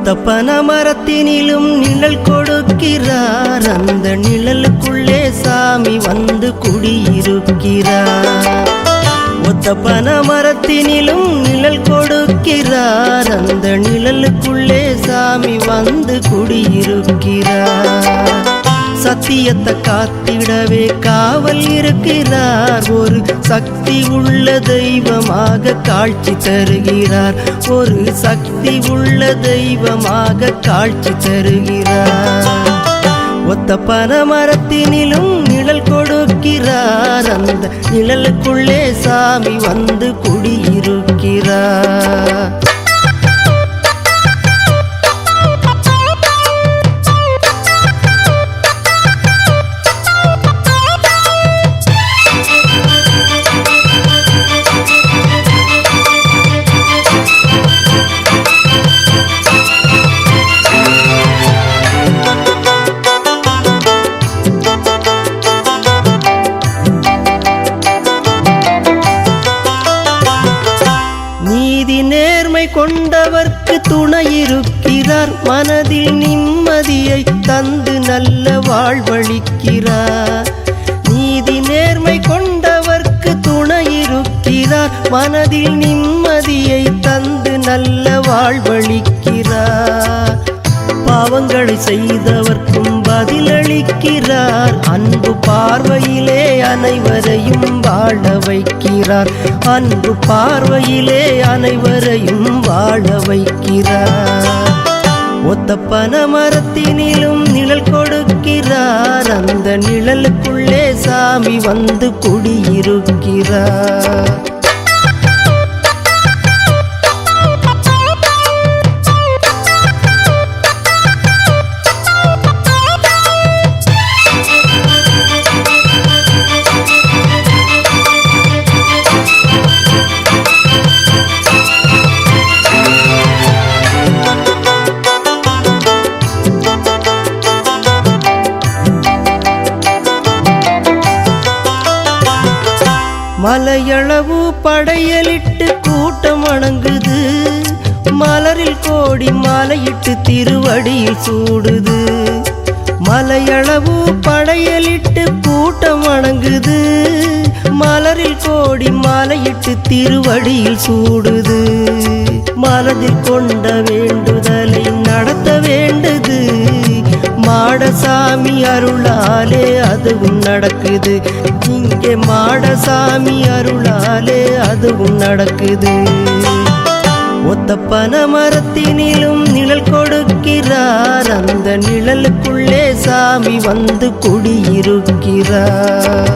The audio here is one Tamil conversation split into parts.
ஒத்த பனமரத்தினிலும் நிழல் கொடுக்கிறார் அந்த நிழலுக்குள்ளே சாமி வந்து குடியிருக்கிறார் ஒத்த பனமரத்தினிலும் நிழல் கொடுக்கிறார் அந்த நிழலுக்குள்ளே சாமி வந்து குடியிருக்கிறார் சத்தியத்தை காத்திடவே காவல் இருக்கிறார் ஒரு சக்தி உள்ள தெய்வமாக காட்சி தருகிறார் ஒரு சக்தி உள்ள தெய்வமாக காட்சி தருகிறார் ஒத்த பனமரத்தினிலும் நிழல் கொடுக்கிறார் அந்த நிழலுக்குள்ளே சாமி வந்து குடியிருக்கிறார் நீதி நேர்மை கொண்டவர்க்கு துணை இருக்கிறார் மனதில் நிம்மதியை தந்து நல்ல வாழ்வழிக்கிறார் நீதி நேர்மை கொண்டவர்க்கு துணை இருக்கிறார் மனதில் நிம்மதியை தந்து நல்ல வாழ்வழிக்கிறார் பாவங்களை செய்தவர்க்கும் பதிலளிக்கிறார் அன்பு பார்வையிலே அனைவரையும் வாழ வைக்கிறார் அன்பு பார்வையிலே அனைவரையும் வாழ வைக்கிறார் ஒத்த பனமரத்தினிலும் நிழல் கொடுக்கிறார் அந்த நிழலுக்குள்ளே சாமி வந்து குடியிருக்கிறார் மலையளவு படையலிட்டு கூட்டம் வணங்குது மலரில் கோடி மாலையிட்டு திருவடியில் சூடுது மலையளவு படையலிட்டு கூட்டம் வணங்குது மலரில் கோடி மாலையிட்டு திருவடியில் சூடுது மனதில் கொண்ட வேண்டுதலை நடத்த வேண்டுது மாடசாமி அருளாலே அதுவும் நடக்குது இங்கே மாடசாமி அருளாலே அதுவும் நடக்குது ஒத்த பனமரத்தினிலும் நிழல் கொடுக்கிறார் அந்த நிழலுக்குள்ளே சாமி வந்து குடியிருக்கிறார்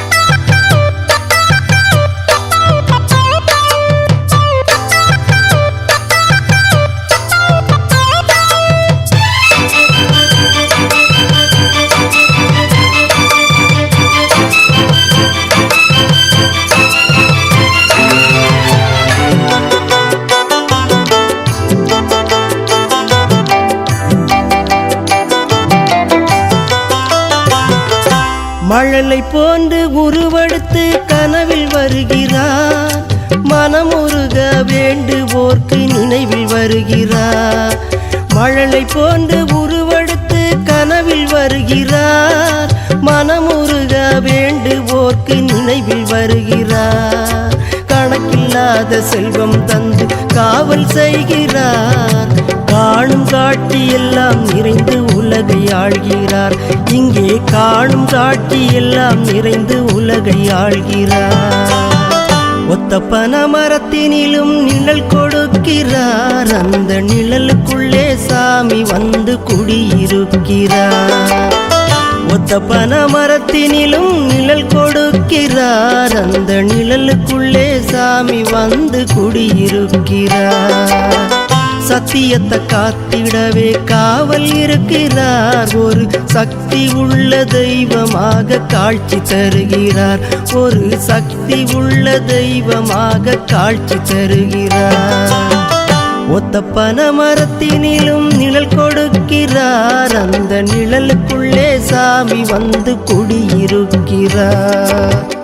மழலை போன்று உருவெடுத்து கனவில் வருகிறார் மனமுருக வேண்டுவோர்க்கு நினைவில் வருகிறார் மழலை போன்று உருவெடுத்து கனவில் வருகிறார் மனமுருக வேண்டுவோர்க்கு நினைவில் வருகிறார் கணக்கில்லாத செல்வம் தந்து காவல் செய்கிறார் காணும் காட்சி எல்லாம் நிறைந்து உலகை ஆள்கிறார் இங்கே காணும் காட்சி எல்லாம் நிறைந்து உலகை ஆள்கிறார் ஒத்த பனமரத்தினிலும் நிழல் கொடுக்கிறார் அந்த நிழலுக்குள்ளே சாமி வந்து குடியிருக்கிறார் ஒத்த பனமரத்தினிலும் நிழல் கொடுக்கிறார் அந்த நிழலுக்குள்ளே சாமி வந்து குடியிருக்கிறார் சத்தியத்தை காத்திடவே காவல் இருக்கிறார் ஒரு சக்தி உள்ள தெய்வமாக காட்சி தருகிறார் ஒரு சக்தி உள்ள தெய்வமாக காட்சி தருகிறார் ஒத்த பனமரத்தினிலும் நிழல் கொடுக்கிறார் அந்த நிழலுக்குள்ளே சாமி வந்து குடியிருக்கிறார்